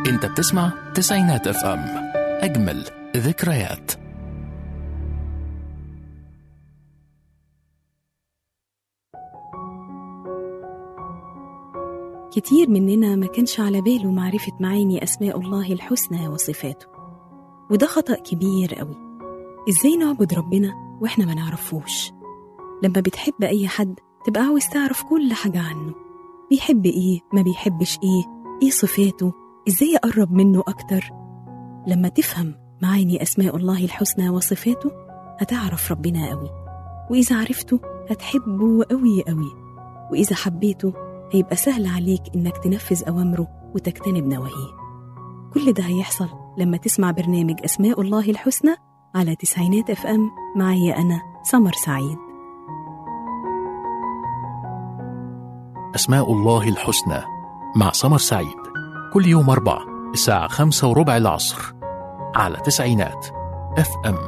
انت بتسمع تسعينات اف ام اجمل ذكريات كتير مننا ما كانش على باله معرفة معاني أسماء الله الحسنى وصفاته وده خطأ كبير قوي إزاي نعبد ربنا وإحنا ما نعرفوش لما بتحب أي حد تبقى عاوز تعرف كل حاجة عنه بيحب إيه ما بيحبش إيه إيه صفاته إزاي أقرب منه أكتر لما تفهم معاني أسماء الله الحسنى وصفاته هتعرف ربنا قوي وإذا عرفته هتحبه قوي قوي وإذا حبيته هيبقى سهل عليك إنك تنفذ أوامره وتجتنب نواهيه كل ده هيحصل لما تسمع برنامج أسماء الله الحسنى على تسعينات اف ام معايا أنا سمر سعيد أسماء الله الحسنى مع سمر سعيد كل يوم أربع الساعة خمسة وربع العصر على تسعينات اف ام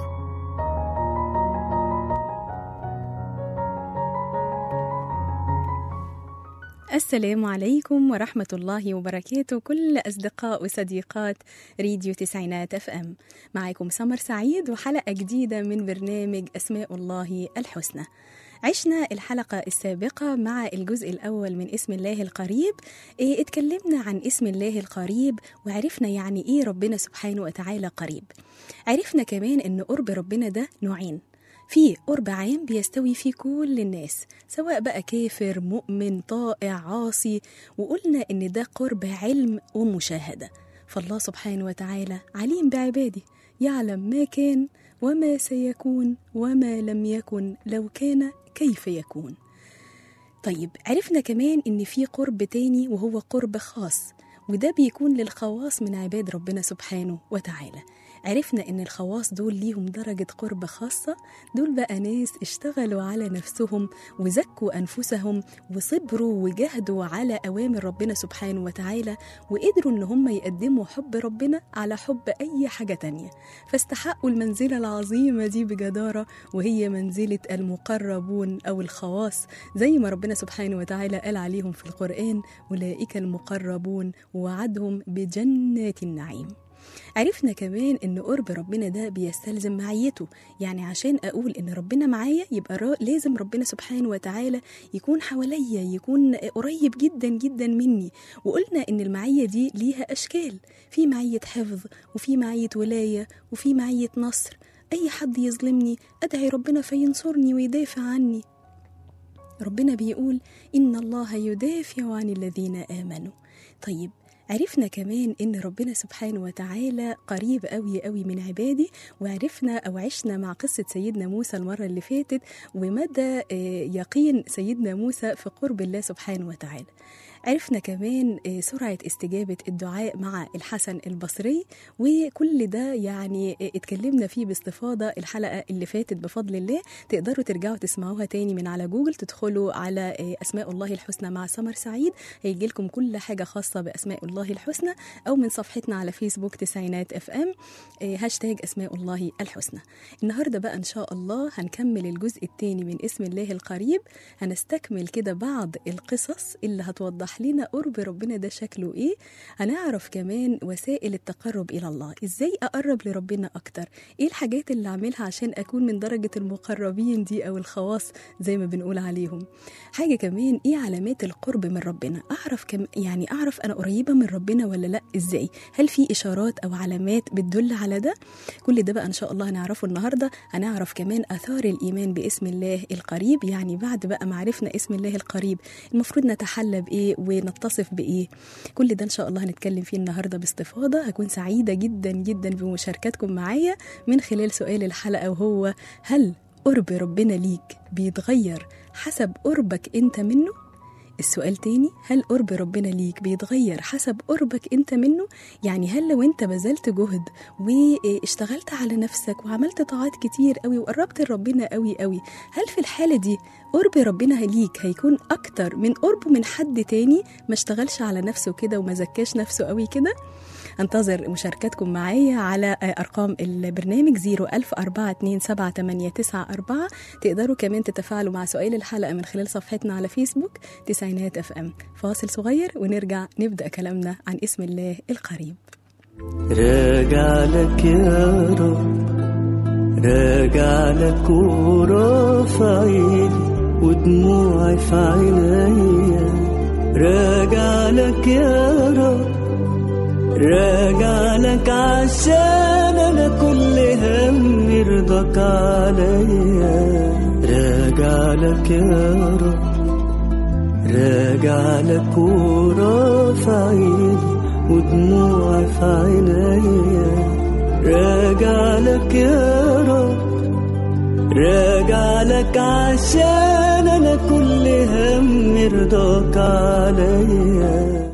السلام عليكم ورحمة الله وبركاته كل أصدقاء وصديقات راديو تسعينات اف ام معاكم سمر سعيد وحلقة جديدة من برنامج أسماء الله الحسنى عشنا الحلقة السابقة مع الجزء الأول من اسم الله القريب إيه اتكلمنا عن اسم الله القريب وعرفنا يعني إيه ربنا سبحانه وتعالى قريب عرفنا كمان إن قرب ربنا ده نوعين في قرب عام بيستوي فيه كل الناس سواء بقى كافر مؤمن طائع عاصي وقلنا ان ده قرب علم ومشاهده فالله سبحانه وتعالى عليم بعباده يعلم ما كان وما سيكون وما لم يكن لو كان كيف يكون طيب عرفنا كمان ان في قرب تاني وهو قرب خاص وده بيكون للخواص من عباد ربنا سبحانه وتعالى عرفنا ان الخواص دول ليهم درجة قرب خاصة دول بقى ناس اشتغلوا على نفسهم وزكوا أنفسهم وصبروا وجهدوا على أوامر ربنا سبحانه وتعالى وقدروا ان هم يقدموا حب ربنا على حب أي حاجة تانية فاستحقوا المنزلة العظيمة دي بجدارة وهي منزلة المقربون أو الخواص زي ما ربنا سبحانه وتعالى قال عليهم في القرآن أولئك المقربون ووعدهم بجنات النعيم عرفنا كمان ان قرب ربنا ده بيستلزم معيته يعني عشان اقول ان ربنا معايا يبقى را- لازم ربنا سبحانه وتعالى يكون حواليا يكون قريب جدا جدا مني وقلنا ان المعيه دي ليها اشكال في معيه حفظ وفي معيه ولايه وفي معيه نصر اي حد يظلمني ادعي ربنا فينصرني ويدافع عني ربنا بيقول إن الله يدافع عن الذين آمنوا طيب عرفنا كمان ان ربنا سبحانه وتعالى قريب قوي قوي من عباده وعرفنا او عشنا مع قصه سيدنا موسى المره اللي فاتت ومدى آه، يقين سيدنا موسى في قرب الله سبحانه وتعالى عرفنا كمان آه، سرعة استجابة الدعاء مع الحسن البصري وكل ده يعني آه، اتكلمنا فيه باستفاضة الحلقة اللي فاتت بفضل الله تقدروا ترجعوا تسمعوها تاني من على جوجل تدخلوا على آه، أسماء الله الحسنى مع سمر سعيد هيجي لكم كل حاجة خاصة بأسماء الله الحسنى أو من صفحتنا على فيسبوك تسعينات اف ام هاشتاج أسماء الله الحسنى النهاردة بقى إن شاء الله هنكمل الجزء الثاني من اسم الله القريب هنستكمل كده بعض القصص اللي هتوضح لنا قرب ربنا ده شكله ايه هنعرف كمان وسائل التقرب الى الله ازاي اقرب لربنا اكتر ايه الحاجات اللي اعملها عشان اكون من درجة المقربين دي او الخواص زي ما بنقول عليهم حاجة كمان ايه علامات القرب من ربنا اعرف كم يعني اعرف انا قريبة من ربنا ولا لا ازاي هل في اشارات او علامات بتدل على ده كل ده بقى ان شاء الله هنعرفه النهارده هنعرف كمان اثار الايمان باسم الله القريب يعني بعد بقى ما عرفنا اسم الله القريب المفروض نتحلى بايه ونتصف بايه كل ده ان شاء الله هنتكلم فيه النهارده باستفاضه هكون سعيده جدا جدا بمشاركتكم معايا من خلال سؤال الحلقه وهو هل قرب ربنا ليك بيتغير حسب قربك انت منه السؤال تاني هل قرب ربنا ليك بيتغير حسب قربك انت منه يعني هل لو انت بذلت جهد واشتغلت على نفسك وعملت طاعات كتير قوي وقربت لربنا قوي قوي هل في الحالة دي قرب ربنا ليك هيكون اكتر من قربه من حد تاني ما اشتغلش على نفسه كده وما زكاش نفسه قوي كده انتظر مشاركتكم معايا على آه، أرقام البرنامج 010427894 تقدروا كمان تتفاعلوا مع سؤال الحلقة من خلال صفحتنا على فيسبوك تسعينات اف ام فاصل صغير ونرجع نبدأ كلامنا عن اسم الله القريب راجع لك يا رب راجع لك ورافع ايدي ودموعي في عينيا راجع لك يا رب راجع لك عشان انا كل هم يرضاك عليا راجع لك يا رب راجع لك ورافع ايدي ودموعي في عينيا راجع لك يا رب راجع لك عشان انا كل هم يرضاك عليا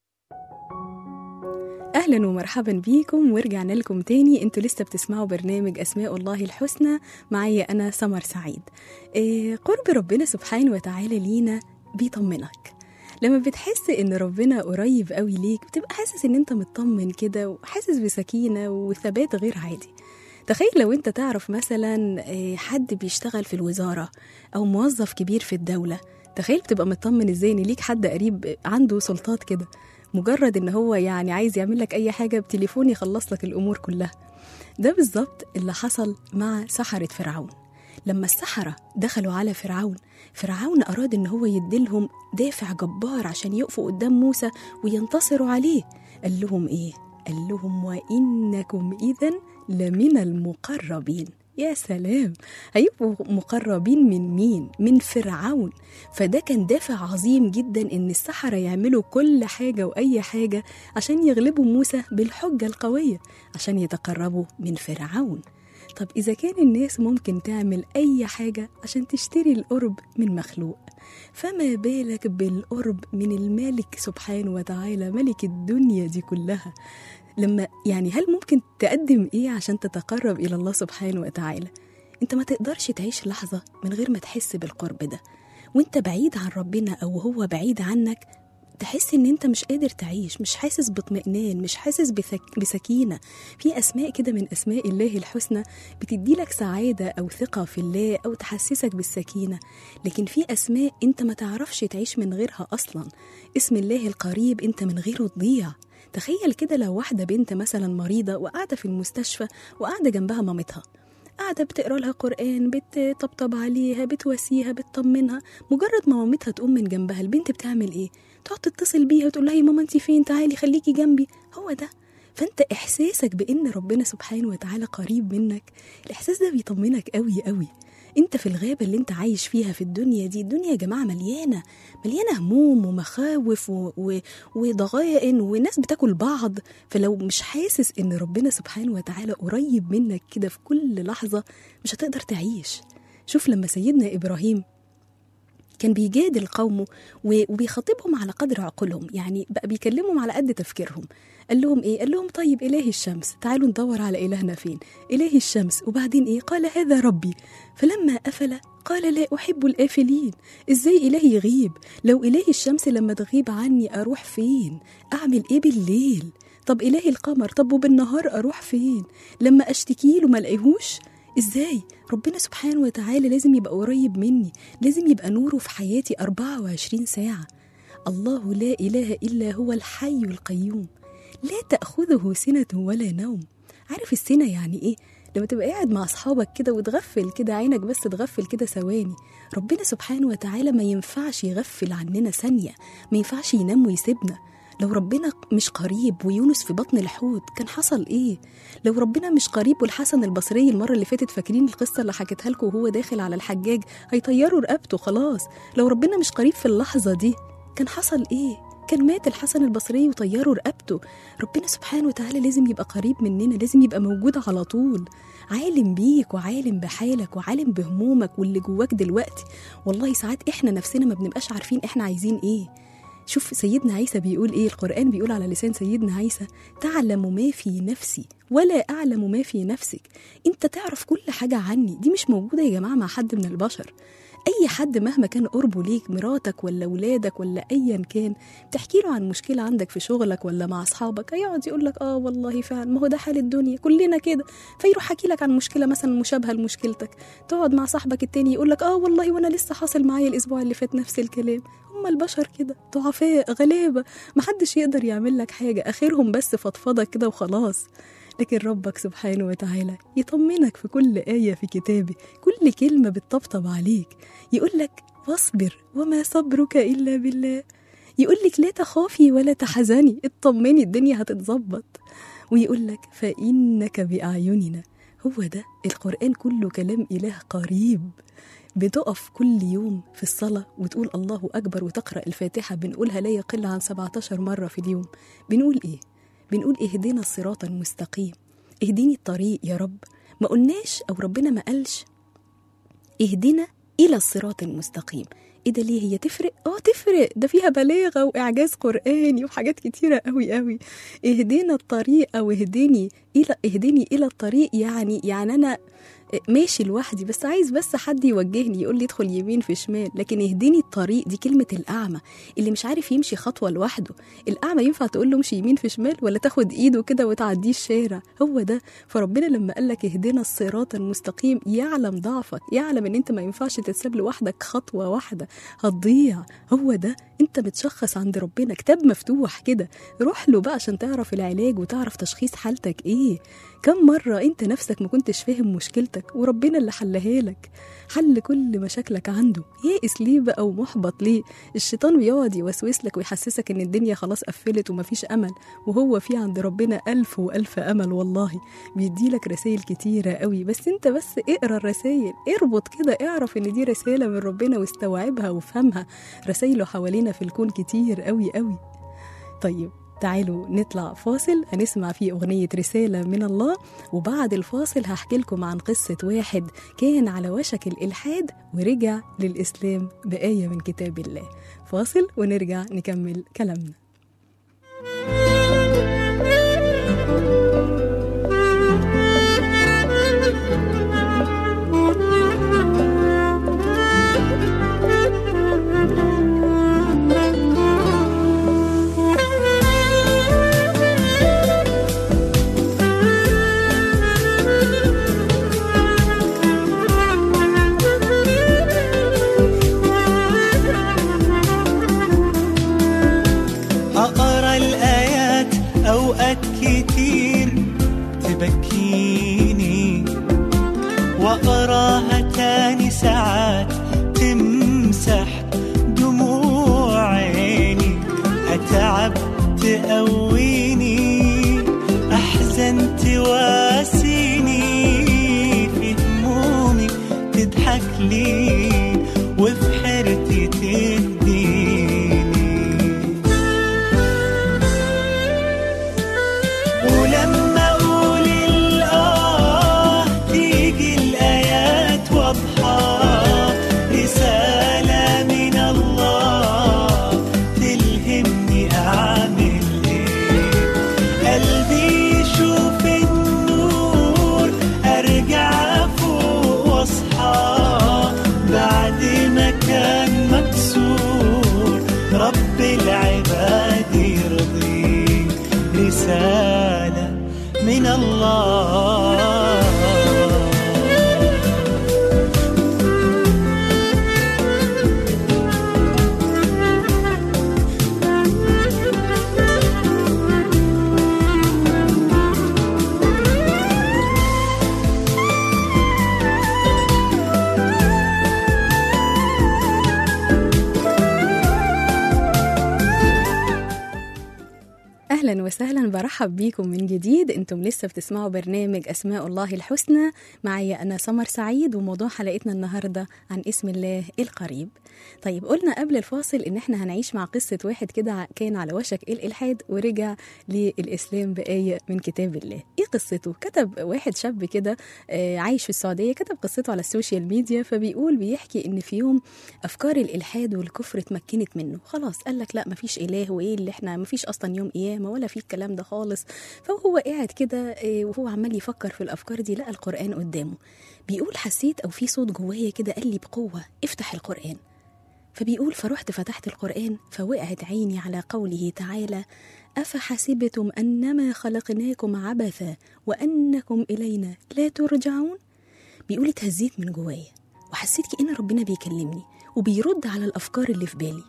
اهلا ومرحبا بيكم ورجعنا لكم تاني انتوا لسه بتسمعوا برنامج اسماء الله الحسنى معايا انا سمر سعيد إيه قرب ربنا سبحانه وتعالى لينا بيطمنك لما بتحس ان ربنا قريب قوي ليك بتبقى حاسس ان انت مطمن كده وحاسس بسكينه وثبات غير عادي تخيل لو انت تعرف مثلا إيه، حد بيشتغل في الوزاره او موظف كبير في الدوله تخيل بتبقى مطمن ازاي ان ليك حد قريب عنده سلطات كده مجرد ان هو يعني عايز يعمل لك اي حاجه بتليفون يخلص لك الامور كلها ده بالظبط اللي حصل مع سحرة فرعون لما السحرة دخلوا على فرعون فرعون أراد إن هو يديلهم دافع جبار عشان يقفوا قدام موسى وينتصروا عليه قال لهم إيه؟ قال لهم وإنكم إذا لمن المقربين يا سلام هيبقوا مقربين من مين؟ من فرعون فده كان دافع عظيم جدا إن السحرة يعملوا كل حاجة وأي حاجة عشان يغلبوا موسى بالحجة القوية عشان يتقربوا من فرعون طب إذا كان الناس ممكن تعمل أي حاجة عشان تشتري القرب من مخلوق فما بالك بالقرب من الملك سبحانه وتعالى ملك الدنيا دي كلها لما يعني هل ممكن تقدم إيه عشان تتقرب إلى الله سبحانه وتعالى أنت ما تقدرش تعيش لحظة من غير ما تحس بالقرب ده وانت بعيد عن ربنا أو هو بعيد عنك تحس ان انت مش قادر تعيش مش حاسس باطمئنان مش حاسس بثك... بسكينة في اسماء كده من اسماء الله الحسنى بتدي لك سعادة او ثقة في الله او تحسسك بالسكينة لكن في اسماء انت ما تعرفش تعيش من غيرها اصلا اسم الله القريب انت من غيره تضيع تخيل كده لو واحدة بنت مثلا مريضة وقاعدة في المستشفى وقاعدة جنبها مامتها قاعدة بتقرا لها قرآن بتطبطب عليها بتواسيها بتطمنها مجرد ما مامتها تقوم من جنبها البنت بتعمل ايه تقعد تتصل بيها وتقول لها يا ماما انت فين تعالي خليكي جنبي هو ده فانت احساسك بان ربنا سبحانه وتعالى قريب منك الاحساس ده بيطمنك قوي قوي انت في الغابة اللي انت عايش فيها في الدنيا دي الدنيا يا جماعة مليانة مليانة هموم ومخاوف و... و... وضغائن وناس بتاكل بعض فلو مش حاسس ان ربنا سبحانه وتعالى قريب منك كده في كل لحظة مش هتقدر تعيش شوف لما سيدنا إبراهيم كان بيجادل قومه وبيخاطبهم على قدر عقولهم يعني بقى بيكلمهم على قد تفكيرهم قال لهم ايه قال لهم طيب اله الشمس تعالوا ندور على الهنا فين اله الشمس وبعدين ايه قال هذا ربي فلما افل قال لا احب الافلين ازاي الهي يغيب لو اله الشمس لما تغيب عني اروح فين اعمل ايه بالليل طب الهي القمر طب وبالنهار اروح فين لما اشتكي له ما الاقيهوش ازاي ربنا سبحانه وتعالى لازم يبقى قريب مني لازم يبقى نوره في حياتي 24 ساعة الله لا إله إلا هو الحي القيوم لا تأخذه سنة ولا نوم عارف السنة يعني إيه؟ لما تبقى قاعد مع أصحابك كده وتغفل كده عينك بس تغفل كده ثواني ربنا سبحانه وتعالى ما ينفعش يغفل عننا ثانية ما ينفعش ينام ويسيبنا لو ربنا مش قريب ويونس في بطن الحوت كان حصل ايه لو ربنا مش قريب والحسن البصري المره اللي فاتت فاكرين القصه اللي حكيتها لكم وهو داخل على الحجاج هيطيروا رقبته خلاص لو ربنا مش قريب في اللحظه دي كان حصل ايه كان مات الحسن البصري وطيروا رقبته ربنا سبحانه وتعالى لازم يبقى قريب مننا لازم يبقى موجود على طول عالم بيك وعالم بحالك وعالم بهمومك واللي جواك دلوقتي والله ساعات احنا نفسنا ما بنبقاش عارفين احنا عايزين ايه شوف سيدنا عيسى بيقول ايه القرآن بيقول على لسان سيدنا عيسى تعلم ما في نفسي ولا أعلم ما في نفسك انت تعرف كل حاجة عني دي مش موجودة يا جماعة مع حد من البشر اي حد مهما كان قربه ليك مراتك ولا ولادك ولا ايا كان تحكي له عن مشكله عندك في شغلك ولا مع اصحابك هيقعد يقول لك اه والله فعلا ما هو ده حال الدنيا كلنا كده فيروح حكي لك عن مشكله مثلا مشابهه لمشكلتك تقعد مع صاحبك التاني يقول لك اه والله وانا لسه حاصل معايا الاسبوع اللي فات نفس الكلام هم البشر كده ضعفاء غلابه محدش يقدر يعمل لك حاجه اخرهم بس فضفضه كده وخلاص لكن ربك سبحانه وتعالى يطمنك في كل آية في كتابه كل كلمة بتطبطب عليك يقول لك واصبر وما صبرك إلا بالله يقول لك لا تخافي ولا تحزني اطمني الدنيا هتتظبط ويقول لك فإنك بأعيننا هو ده القرآن كله كلام إله قريب بتقف كل يوم في الصلاة وتقول الله أكبر وتقرأ الفاتحة بنقولها لا يقل عن 17 مرة في اليوم بنقول إيه؟ بنقول اهدنا الصراط المستقيم اهديني الطريق يا رب ما قلناش او ربنا ما قالش اهدنا الى الصراط المستقيم ايه ده ليه هي تفرق اه تفرق ده فيها بلاغه واعجاز قراني وحاجات كتيره قوي قوي اهدنا الطريق او اهدني الى اهدني الى الطريق يعني يعني انا ماشي لوحدي بس عايز بس حد يوجهني يقول لي ادخل يمين في شمال لكن اهدني الطريق دي كلمة الأعمى اللي مش عارف يمشي خطوة لوحده الأعمى ينفع تقول له امشي يمين في شمال ولا تاخد إيده كده وتعديه الشارع هو ده فربنا لما قال لك اهدنا الصراط المستقيم يعلم ضعفك يعلم ان انت ما ينفعش تتساب لوحدك خطوة واحدة هتضيع هو ده انت متشخص عند ربنا كتاب مفتوح كده روح له بقى عشان تعرف العلاج وتعرف تشخيص حالتك ايه كم مرة انت نفسك ما كنتش فاهم مشكلتك وربنا اللي حلها لك حل كل مشاكلك عنده يائس ليه بقى ومحبط ليه الشيطان بيقعد يوسوس لك ويحسسك ان الدنيا خلاص قفلت ومفيش امل وهو في عند ربنا الف والف امل والله بيديلك رسائل كتيرة قوي بس انت بس اقرا الرسائل اربط كده اعرف ان دي رسالة من ربنا واستوعبها وافهمها رسائله حوالينا في الكون كتير قوي قوي طيب تعالوا نطلع فاصل هنسمع فيه أغنية رسالة من الله وبعد الفاصل هحكي لكم عن قصة واحد كان على وشك الإلحاد ورجع للإسلام بآية من كتاب الله فاصل ونرجع نكمل كلامنا أقرأ الآيات أوقات كتير تبكيني وأقراها تاني ساعات تمسح دموع عيني أتعب تقويني أحزن تواسيني في همومي تضحك لي وفي حيرتي تهديني ولما اقول الاه تيجي الايات واضحه رساله من الله تلهمني اعمل ايه قلبي يشوف النور ارجع فوق واصحى بعد ما كان مكسور رب العباد يرضيه رسالة من الله اهلا وسهلا برحب بيكم من جديد انتم لسه بتسمعوا برنامج اسماء الله الحسنى معايا انا سمر سعيد وموضوع حلقتنا النهارده عن اسم الله القريب طيب قلنا قبل الفاصل ان احنا هنعيش مع قصه واحد كده كان على وشك الالحاد ورجع للاسلام بايه من كتاب الله ايه قصته كتب واحد شاب كده آه، عايش في السعوديه كتب قصته على السوشيال ميديا فبيقول بيحكي ان في يوم افكار الالحاد والكفر اتمكنت منه خلاص قال لك لا مفيش اله وايه اللي احنا مفيش اصلا يوم قيامه ولا في الكلام ده خالص فهو قاعد كده آه، وهو عمال يفكر في الافكار دي لقى القران قدامه بيقول حسيت أو في صوت جوايا كده قال لي بقوة افتح القرآن فبيقول فرحت فتحت القرآن فوقعت عيني على قوله تعالى أفحسبتم أنما خلقناكم عبثا وأنكم إلينا لا ترجعون بيقول اتهزيت من جوايا وحسيت كأن ربنا بيكلمني وبيرد على الأفكار اللي في بالي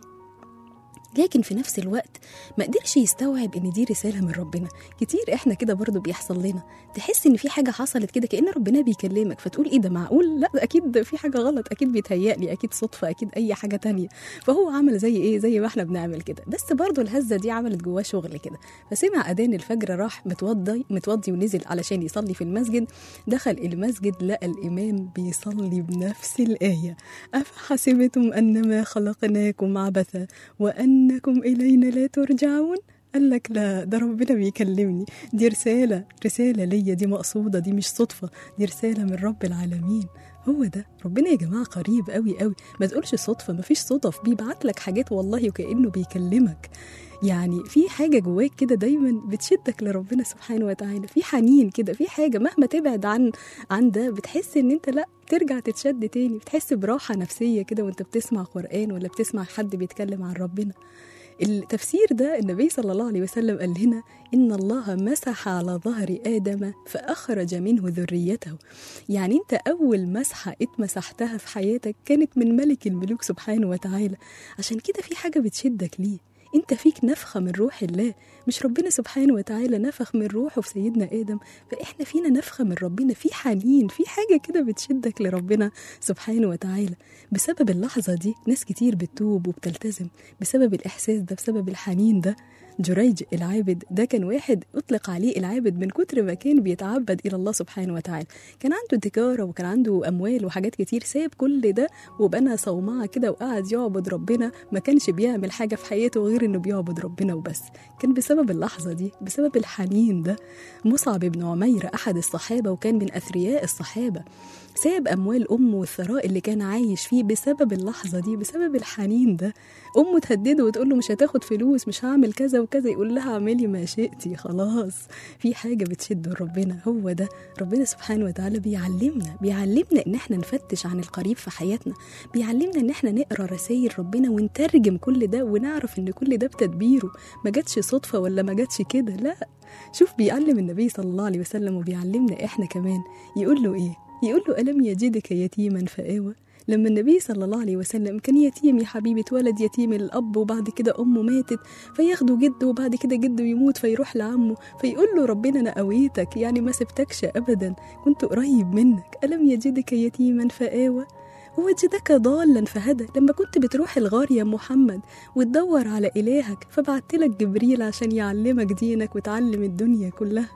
لكن في نفس الوقت ما قدرش يستوعب ان دي رساله من ربنا كتير احنا كده برضو بيحصل لنا تحس ان في حاجه حصلت كده كان ربنا بيكلمك فتقول ايه ده معقول لا ده اكيد في حاجه غلط اكيد بيتهيألي اكيد صدفه اكيد اي حاجه تانية فهو عمل زي ايه زي ما احنا بنعمل كده بس برضو الهزه دي عملت جواه شغل كده فسمع اذان الفجر راح متوضي متوضي ونزل علشان يصلي في المسجد دخل المسجد لقى الامام بيصلي بنفس الايه افحسبتم انما خلقناكم عبثا وانكم الينا لا ترجعون قال لك لا ده ربنا بيكلمني دي رسالة رسالة ليا دي مقصودة دي مش صدفة دي رسالة من رب العالمين هو ده ربنا يا جماعة قريب قوي قوي ما تقولش صدفة ما فيش صدف بيبعت لك حاجات والله وكأنه بيكلمك يعني في حاجة جواك كده دايما بتشدك لربنا سبحانه وتعالى في حنين كده في حاجة مهما تبعد عن عن ده بتحس ان انت لا ترجع تتشد تاني بتحس براحة نفسية كده وانت بتسمع قرآن ولا بتسمع حد بيتكلم عن ربنا التفسير ده النبي صلى الله عليه وسلم قال لنا إن الله مسح على ظهر آدم فأخرج منه ذريته يعني أنت أول مسحة اتمسحتها في حياتك كانت من ملك الملوك سبحانه وتعالى عشان كده في حاجة بتشدك ليه انت فيك نفخة من روح الله مش ربنا سبحانه وتعالى نفخ من روحه في سيدنا آدم فإحنا فينا نفخة من ربنا في حنين في حاجة كده بتشدك لربنا سبحانه وتعالى بسبب اللحظة دي ناس كتير بتتوب وبتلتزم بسبب الإحساس ده بسبب الحنين ده جريج العابد ده كان واحد أطلق عليه العابد من كتر ما كان بيتعبد إلى الله سبحانه وتعالى كان عنده تجارة وكان عنده أموال وحاجات كتير ساب كل ده وبنى صومعة كده وقعد يعبد ربنا ما كانش بيعمل حاجة في حياته غير إنه بيعبد ربنا وبس كان بسبب اللحظة دي بسبب الحنين ده مصعب بن عمير أحد الصحابة وكان من أثرياء الصحابة ساب أموال أمه والثراء اللي كان عايش فيه بسبب اللحظة دي بسبب الحنين ده أمه تهدده وتقول له مش هتاخد فلوس مش هعمل كذا وكذا يقول لها اعملي ما شئتي خلاص في حاجة بتشد ربنا هو ده ربنا سبحانه وتعالى بيعلمنا بيعلمنا إن احنا نفتش عن القريب في حياتنا بيعلمنا إن احنا نقرا رسائل ربنا ونترجم كل ده ونعرف إن كل ده بتدبيره ما جاتش صدفة ولا ما جاتش كده لا شوف بيعلم النبي صلى الله عليه وسلم وبيعلمنا احنا كمان يقول له ايه يقول له ألم يجدك يتيما فآوى لما النبي صلى الله عليه وسلم كان يتيم يا حبيبي اتولد يتيم الأب وبعد كده أمه ماتت فياخده جده وبعد كده جده يموت فيروح لعمه فيقول له ربنا أنا قويتك يعني ما سبتكش أبدا كنت قريب منك ألم يجدك يتيما فآوى ووجدك ضالا فهدى لما كنت بتروح الغار يا محمد وتدور على إلهك فبعتلك جبريل عشان يعلمك دينك وتعلم الدنيا كلها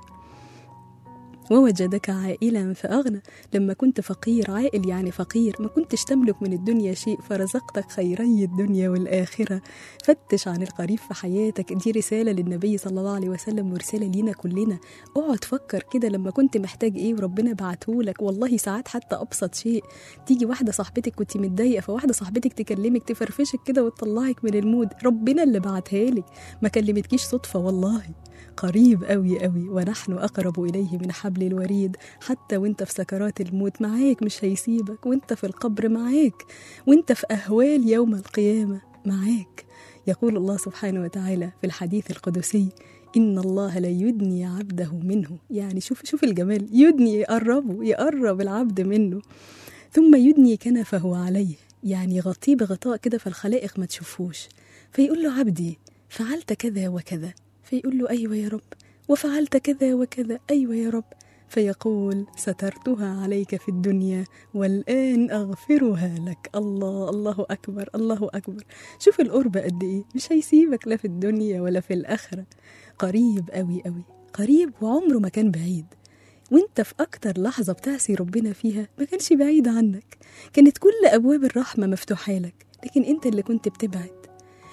ووجدك عائلا فأغنى لما كنت فقير عائل يعني فقير ما كنتش تملك من الدنيا شيء فرزقتك خيري الدنيا والآخرة فتش عن القريب في حياتك دي رسالة للنبي صلى الله عليه وسلم ورسالة لينا كلنا اقعد فكر كده لما كنت محتاج ايه وربنا بعتهولك والله ساعات حتى أبسط شيء تيجي واحدة صاحبتك كنت متضايقة فواحدة صاحبتك تكلمك تفرفشك كده وتطلعك من المود ربنا اللي بعتها لك ما كلمتكيش صدفة والله قريب قوي قوي ونحن أقرب إليه من حبل الوريد حتى وانت في سكرات الموت معاك مش هيسيبك وانت في القبر معاك وانت في أهوال يوم القيامة معاك يقول الله سبحانه وتعالى في الحديث القدسي إن الله لا يدني عبده منه يعني شوف شوف الجمال يدني يقربه يقرب العبد منه ثم يدني كنفه عليه يعني يغطيه بغطاء كده فالخلائق ما تشوفوش فيقول له عبدي فعلت كذا وكذا فيقول له أيوة يا رب وفعلت كذا وكذا أيوة يا رب فيقول سترتها عليك في الدنيا والآن أغفرها لك الله الله أكبر الله أكبر شوف القرب قد إيه مش هيسيبك لا في الدنيا ولا في الآخرة قريب أوي أوي قريب وعمره ما كان بعيد وانت في أكتر لحظة بتعصي ربنا فيها ما كانش بعيد عنك كانت كل أبواب الرحمة مفتوحة لك لكن انت اللي كنت بتبعد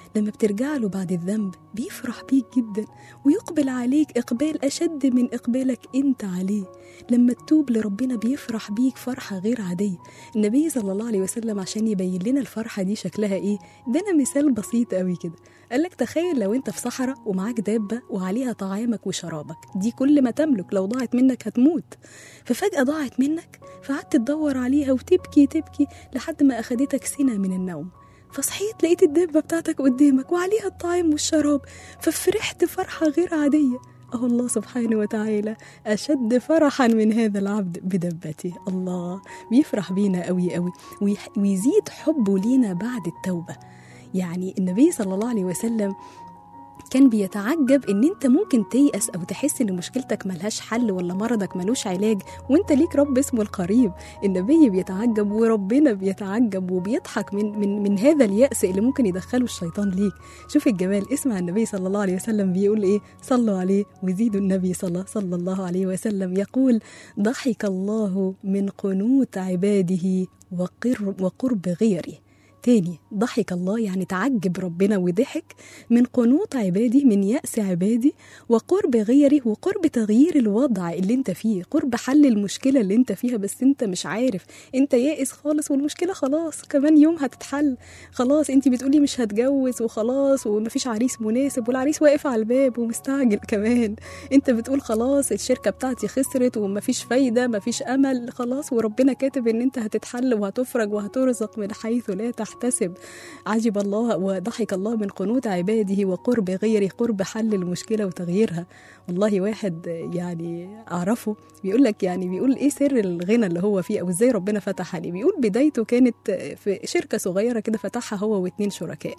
لما بترجع له بعد الذنب بيفرح بيك جدا ويقبل عليك إقبال أشد من إقبالك أنت عليه لما تتوب لربنا بيفرح بيك فرحة غير عادية النبي صلى الله عليه وسلم عشان يبين لنا الفرحة دي شكلها إيه ادانا مثال بسيط قوي كده قال لك تخيل لو انت في صحراء ومعاك دابة وعليها طعامك وشرابك دي كل ما تملك لو ضاعت منك هتموت ففجأة ضاعت منك فقعدت تدور عليها وتبكي تبكي لحد ما أخدتك سنة من النوم فصحيت لقيت الدابة بتاعتك قدامك وعليها الطعام والشراب ففرحت فرحة غير عادية أهو الله سبحانه وتعالى أشد فرحا من هذا العبد بدبته الله بيفرح بينا قوي قوي ويح- ويزيد حبه لينا بعد التوبة يعني النبي صلى الله عليه وسلم كان بيتعجب ان انت ممكن تيأس او تحس ان مشكلتك ملهاش حل ولا مرضك ملوش علاج وانت ليك رب اسمه القريب النبي بيتعجب وربنا بيتعجب وبيضحك من من من هذا اليأس اللي ممكن يدخله الشيطان ليك شوف الجمال اسمع النبي صلى الله عليه وسلم بيقول ايه صلوا عليه وزيدوا النبي صلى صلى الله عليه وسلم يقول ضحك الله من قنوت عباده وقرب وقرب غيره تاني ضحك الله يعني تعجب ربنا وضحك من قنوط عبادي من يأس عبادي وقرب غيره وقرب تغيير الوضع اللي انت فيه قرب حل المشكلة اللي انت فيها بس انت مش عارف انت يائس خالص والمشكلة خلاص كمان يوم هتتحل خلاص انت بتقولي مش هتجوز وخلاص ومفيش عريس مناسب والعريس واقف على الباب ومستعجل كمان انت بتقول خلاص الشركة بتاعتي خسرت ومفيش فايدة مفيش أمل خلاص وربنا كاتب ان انت هتتحل وهتفرج وهترزق من حيث لا تحتسب عجب الله وضحك الله من قنوت عباده وقرب غيره قرب حل المشكلة وتغييرها والله واحد يعني أعرفه بيقول لك يعني بيقول إيه سر الغنى اللي هو فيه أو إزاي ربنا فتح عليه بيقول بدايته كانت في شركة صغيرة كده فتحها هو واتنين شركاء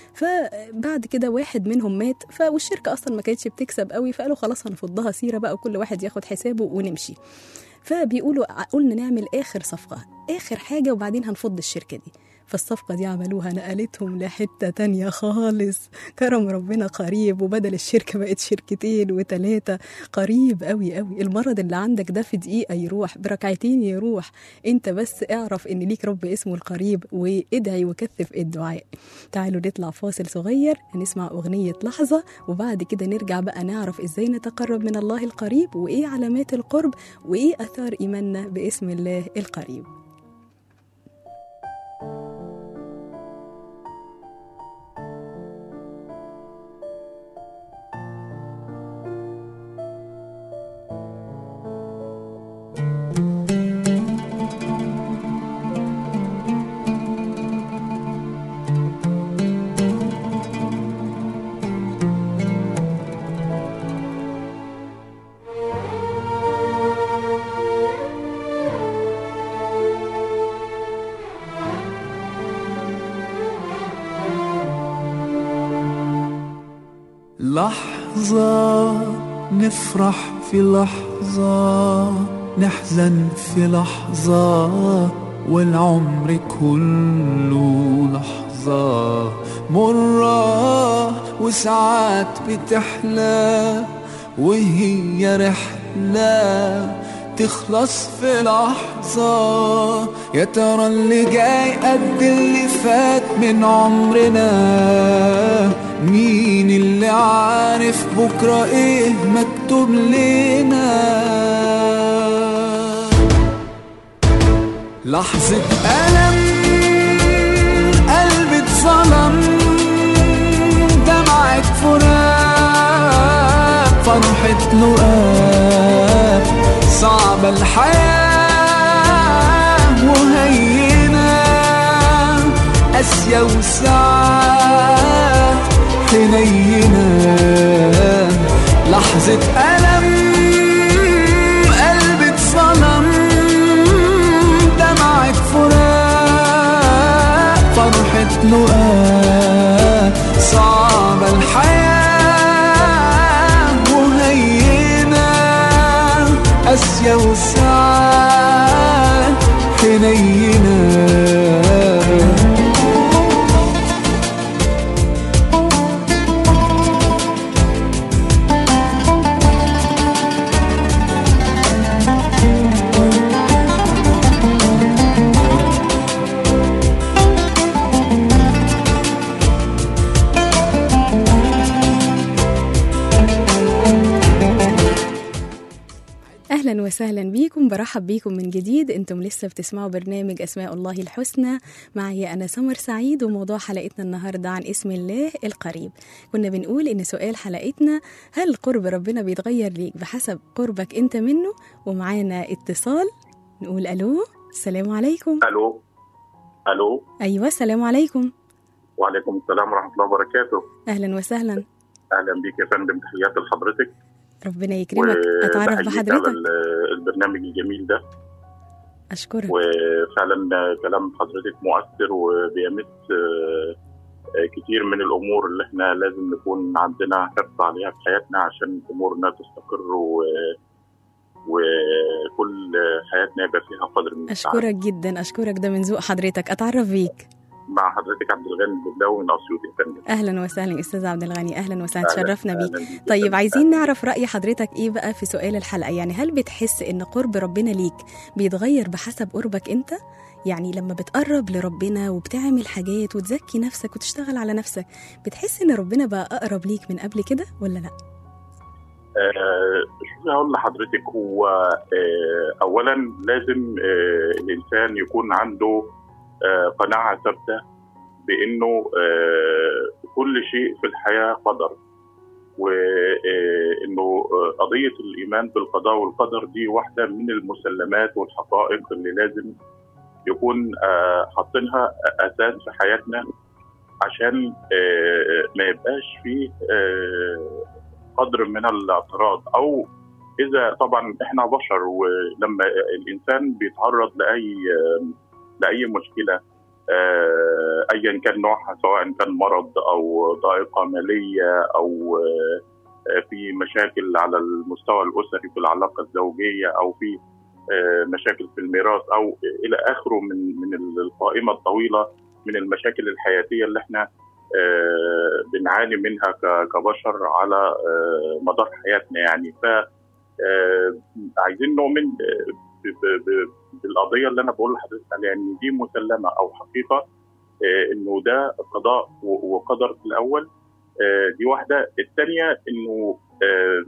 فبعد كده واحد منهم مات ف والشركة أصلا ما كانتش بتكسب قوي فقالوا خلاص هنفضها سيرة بقى وكل واحد ياخد حسابه ونمشي فبيقولوا قلنا نعمل آخر صفقة آخر حاجة وبعدين هنفض الشركة دي فالصفقة دي عملوها نقلتهم لحتة تانية خالص كرم ربنا قريب وبدل الشركة بقت شركتين وتلاتة قريب قوي قوي المرض اللي عندك ده في دقيقة يروح بركعتين يروح انت بس اعرف ان ليك رب اسمه القريب وادعي وكثف الدعاء تعالوا نطلع فاصل صغير هنسمع أغنية لحظة وبعد كده نرجع بقى نعرف ازاي نتقرب من الله القريب وايه علامات القرب وايه اثار ايماننا باسم الله القريب لحظة نفرح في لحظة نحزن في لحظة والعمر كله لحظة مرة وساعات بتحلى وهي رحلة تخلص في لحظة يا ترى اللي جاي قد اللي فات من عمرنا مين اللي عارف بكرة ايه مكتوب لنا لحظة ألم قلبي اتظلم دمعة فراق فرحة لقاء صعبة الحياة وهينة قاسية وساعات حنينة لحظة ألم قلبي اتظلم دمعة فراق فرحة لقاء صعبة الحياة وهينة قاسية وساعات حنينة وسهلا بيكم برحب بيكم من جديد انتم لسه بتسمعوا برنامج اسماء الله الحسنى معي انا سمر سعيد وموضوع حلقتنا النهارده عن اسم الله القريب كنا بنقول ان سؤال حلقتنا هل قرب ربنا بيتغير ليك بحسب قربك انت منه ومعانا اتصال نقول الو السلام عليكم الو الو ايوه السلام عليكم وعليكم السلام ورحمه الله وبركاته اهلا وسهلا اهلا بيك يا فندم تحياتي لحضرتك ربنا يكرمك اتعرف وبحييك على بحضرتك ال- البرنامج الجميل ده اشكرك وفعلا كلام حضرتك مؤثر وبيمس آه، آه، كتير من الامور اللي احنا لازم نكون عندنا حرص عليها في حياتنا عشان امورنا تستقر و وكل حياتنا يبقى فيها قدر من السعادة. اشكرك جدا اشكرك ده من ذوق حضرتك اتعرف بيك مع حضرتك عبد الغني البداوي من اسيوط يا فندم اهلا وسهلا استاذ عبد الغني اهلا وسهلا أهلاً- تشرفنا بيك أهلاً يا طيب فندم. عايزين نعرف رأي حضرتك ايه بقى في سؤال الحلقة يعني هل بتحس ان قرب ربنا ليك بيتغير بحسب قربك انت يعني لما بتقرب لربنا وبتعمل حاجات وتزكي نفسك وتشتغل على نفسك بتحس ان ربنا بقى اقرب ليك من قبل كده ولا لا آه، شوفي هقول لحضرتك هو آه، اولا لازم آه، الانسان يكون عنده آه، قناعه ثابته بانه آه، كل شيء في الحياه قدر وانه قضيه الايمان بالقضاء والقدر دي واحده من المسلمات والحقائق اللي لازم يكون آه، حاطينها اساس في حياتنا عشان آه، ما يبقاش فيه آه، قدر من الاعتراض او اذا طبعا احنا بشر ولما الانسان بيتعرض لاي لاي مشكله آه، ايا كان نوعها سواء كان مرض او ضائقه ماليه او آه، في مشاكل على المستوى الاسري في العلاقه الزوجيه او في آه، مشاكل في الميراث او الى اخره من من القائمه الطويله من المشاكل الحياتيه اللي احنا آه، بنعاني منها ك- كبشر على آه، مدار حياتنا يعني ف آه، عايزين نؤمن آه، ب- ب- ب- بالقضيه اللي انا بقول لحضرتك عليها ان دي مسلمه او حقيقه آه، انه ده قضاء و- وقدر في الاول آه، دي واحده الثانيه انه آه،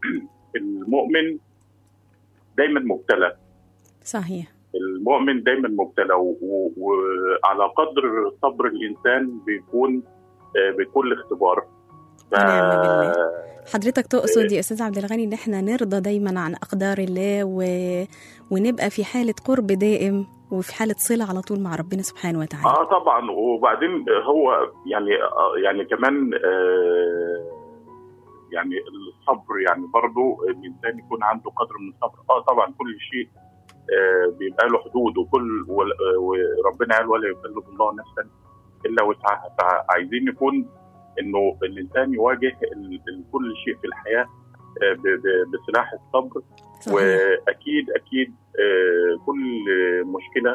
المؤمن دايما مبتلى صحيح المؤمن دايما مبتلى و- و- وعلى قدر صبر الانسان بيكون آه، بكل اختبار ف- ونعم بالله. حضرتك تقصد يا استاذ عبد الغني ان احنا نرضى دايما عن اقدار الله و... ونبقى في حالة قرب دائم وفي حالة صلة على طول مع ربنا سبحانه وتعالى اه طبعا وبعدين هو يعني آه، يعني كمان آه، يعني الصبر يعني برضه الانسان يكون عنده قدر من الصبر اه طبعا كل شيء آه، بيبقى له حدود وكل ول- آه، وربنا قال ولا يكلف الله نفسا الا وسعها فعايزين يكون انه الانسان يواجه ال- ال- كل شيء في الحياه آه، ب- ب- بسلاح الصبر صحيح واكيد اكيد آه، كل مشكله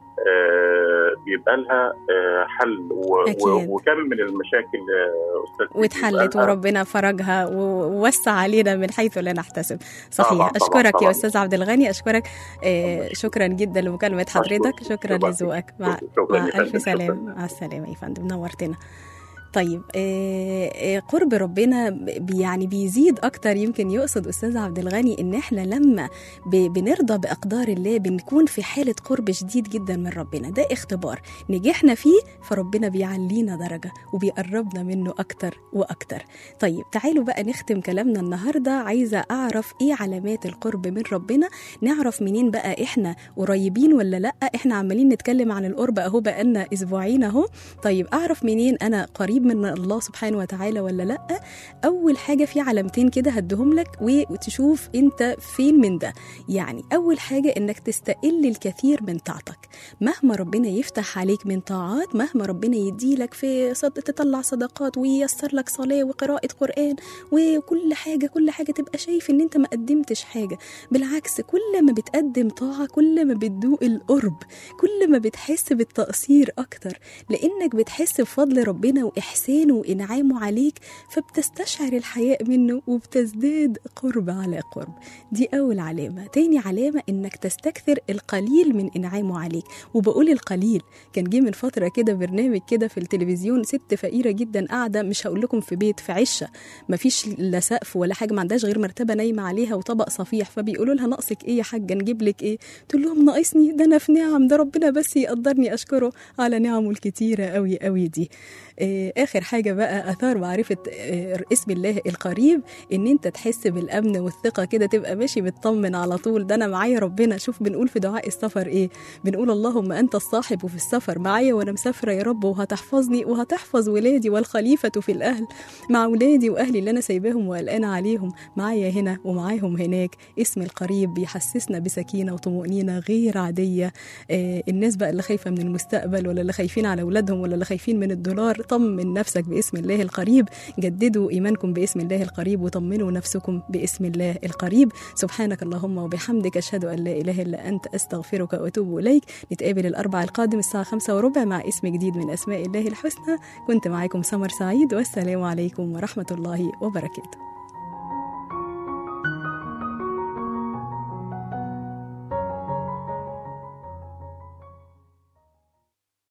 آه، بيبقى لها آه، حل و- أكيد. و- وكم من المشاكل آه، استاذ سيدي واتحلت بيبقى لها- وربنا فرجها ووسع علينا من حيث لا نحتسب صحيح طبعاً، طبعاً، اشكرك يا طبعاً. استاذ عبد الغني اشكرك آه شكرا جدا لمكالمه حضرتك شكرا شكراً. لذوقك مع, شكراً مع يا فندم، الف سلام شكراً. مع السلامه يا فندم نورتنا طيب آه، آه، قرب ربنا ب- يعني بيزيد اكتر يمكن يقصد استاذ عبد الغني ان احنا لما ب- بنرضى باقدار الله بنكون في حاله قرب شديد جدا من ربنا ده اختبار نجحنا فيه فربنا بيعلينا درجه وبيقربنا منه اكتر واكتر طيب تعالوا بقى نختم كلامنا النهارده عايزه اعرف ايه علامات القرب من ربنا نعرف منين بقى احنا قريبين ولا لا احنا عمالين نتكلم عن القرب اهو بقالنا اسبوعين اهو طيب اعرف منين انا قريب من الله سبحانه وتعالى ولا لا اول حاجه في علامتين كده هديهم لك وتشوف انت فين من ده يعني اول حاجه انك تستقل الكثير من طاعتك مهما ربنا يفتح عليك من طاعات مهما ربنا يديلك في صد تطلع صدقات وييسر لك صلاه وقراءه قران وكل حاجه كل حاجه تبقى شايف ان انت ما قدمتش حاجه بالعكس كل ما بتقدم طاعه كل ما بتدوق القرب كل ما بتحس بالتقصير اكتر لانك بتحس بفضل ربنا إحسانه وإنعامه عليك فبتستشعر الحياء منه وبتزداد قرب على قرب دي أول علامة تاني علامة إنك تستكثر القليل من إنعامه عليك وبقول القليل كان جه من فترة كده برنامج كده في التلفزيون ست فقيرة جدا قاعدة مش هقول لكم في بيت في عشة مفيش لا سقف ولا حاجة ما عندهاش غير مرتبة نايمة عليها وطبق صفيح فبيقولوا لها ناقصك إيه يا حاجة نجيب لك إيه تقول لهم ناقصني ده أنا في نعم ده ربنا بس يقدرني أشكره على نعمه الكتيرة قوي قوي دي آه، آخر حاجة بقى أثار معرفة آه، اسم الله القريب إن أنت تحس بالأمن والثقة كده تبقى ماشي بتطمن على طول ده أنا معايا ربنا شوف بنقول في دعاء السفر إيه بنقول اللهم أنت الصاحب في السفر معايا وأنا مسافرة يا رب وهتحفظني وهتحفظ ولادي والخليفة في الأهل مع ولادي وأهلي اللي أنا سايباهم وقلقانة عليهم معايا هنا ومعاهم هناك اسم القريب بيحسسنا بسكينة وطمأنينة غير عادية آه، الناس بقى اللي خايفة من المستقبل ولا اللي خايفين على أولادهم ولا اللي خايفين من الدولار طمن نفسك باسم الله القريب جددوا إيمانكم باسم الله القريب وطمنوا نفسكم باسم الله القريب سبحانك اللهم وبحمدك أشهد أن لا إله إلا أنت أستغفرك وأتوب إليك نتقابل الأربع القادم الساعة خمسة وربع مع اسم جديد من أسماء الله الحسنى كنت معاكم سمر سعيد والسلام عليكم ورحمة الله وبركاته